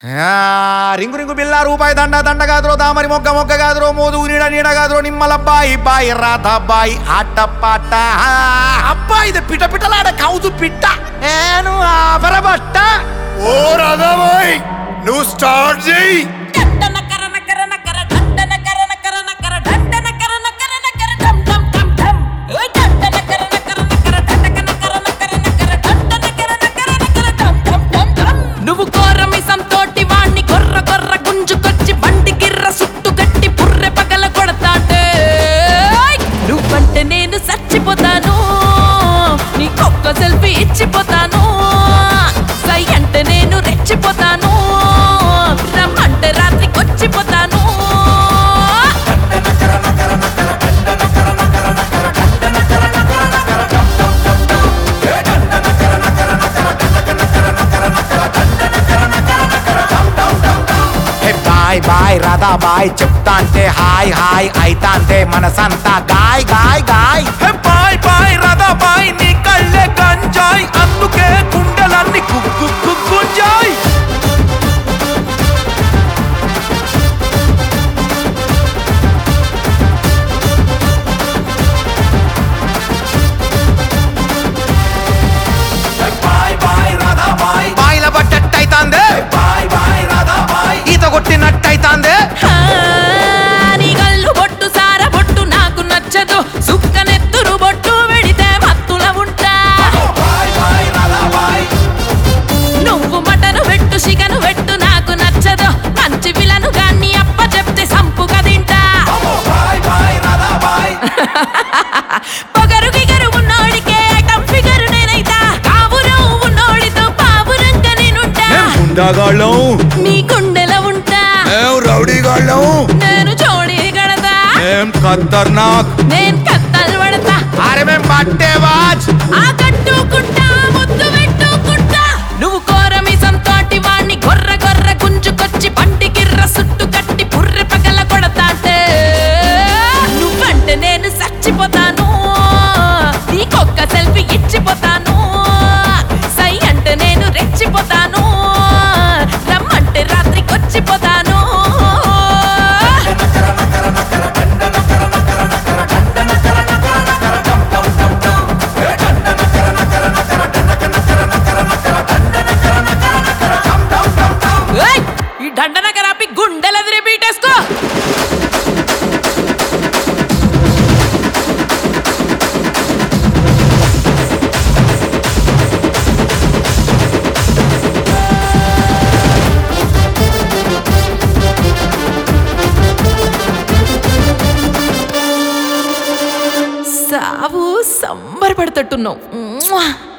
ఆ, ring ring బిల్ల రూపాయి దండ దండ కాదురో దామరి మొగ్గ మొగ్గ కాదురో మోదు నీడ నీడ కాదురో నిమ్మల బాయి బాయి రాధా బాయి ఆట పాట ఆ, అబ్బా ఇది పిట పిటలాడే కౌజు పిట్ట ఏను ఆభరబట్ట ఓ రాధాబాయ్ నువ్వు స్టార్ట్ చేయి డండన కరన కరన కర డండన కరన కరన కర డండన కరన కరన కర డం డం డం డం ఓ డండన కరన కరన కర డండకన కరన కరన కర డండన కరన కరన కర డం డం డం డం నువ్వు కోరమిసం తోటి వాణ్ణి కొర్ర కొర్ర గుంజుకొచ్చి బండి గిర్ర సుట్టు గట్టి బుర్రె పగల కొడతాంటే నువ్వంటే నేను చచ్చిపోతాను నీకొక్క సెల్ఫీ ఇచ్చిపోతాను సై అంటే నేను రెచ్చిపోతాను రమ్మంటే రాత్రికి వచ్చిపోతాను హే బాయ్ బాయ్ రాధా బాయ్ చెప్తా అంటే హాయ్ హాయ్ అయితా అంటే మనసంతా గాయ్ గాయ్ గాయ్ హే బాయ్ బాయ్ రాధా బాయ్ నీ కళ్ళే గంజాయ్ అందుకే గుండెలన్నీ కుక్కు కుక్కుంజాయ్ బాయ్ బాయ్ రాధా బాయ్ బాయ్ల పట్టట్టయితాందే బాయ్ బాయ్ రాధా బాయ్ ఈత కొట్టినట్టయితాందే ఆ, నీ కళ్ళు బొట్టు సార బొట్టు నాకు నచ్చదు సుక్కనెత్తురు బొట్టు వెడితే మత్తుల ఉంటా బాయ్ బాయ్ రాధా బాయ్ నువ్వు మటను పెట్టు చికెను పెట్టు నాకు నచ్చదు మంచి విలను గాన్ని అప్ప చెప్తే సంపుగా తింటా బాయ్ బాయ్ రాధా బాయ్ పొగరు గిగరు ఉన్నోడికే ఐటమ్ ఫిగరు నేనైతా కావురం ఉన్నోడితో పావురంగా నేనుంటా గుండాగాళ్ళం నీ గుండెల ఉంటా మేం రౌడీగాళ్ళం నేను జోడి గడతా మేం ఖతర్నాక్ నేను కత్తలు పడతా అరే మేం పట్టేవాజ్ ఆ కట్టుకుంటా ముద్దు పెట్టుకుంటా నువ్వు కోరమిసం తోటి వాణ్ణి గొర్ర గొర్ర గుంజుకొచ్చి బండి గిర్ర సుట్టు కట్టి పుర్రె పగల కొడతాంటే నువ్వంటే నేను చచ్చిపోతాను నీకొక్క సెల్ఫీ ఇచ్చిపోతాను సై అంటే నేను రెచ్చిపోతాను రమ్మంటే రాత్రికి వచ్చిపోతాను ఏయ్! ఈ దండన కరాపి గుండెలదిరి బీటేసుకో సావు సంబరపడతట్టున్నావు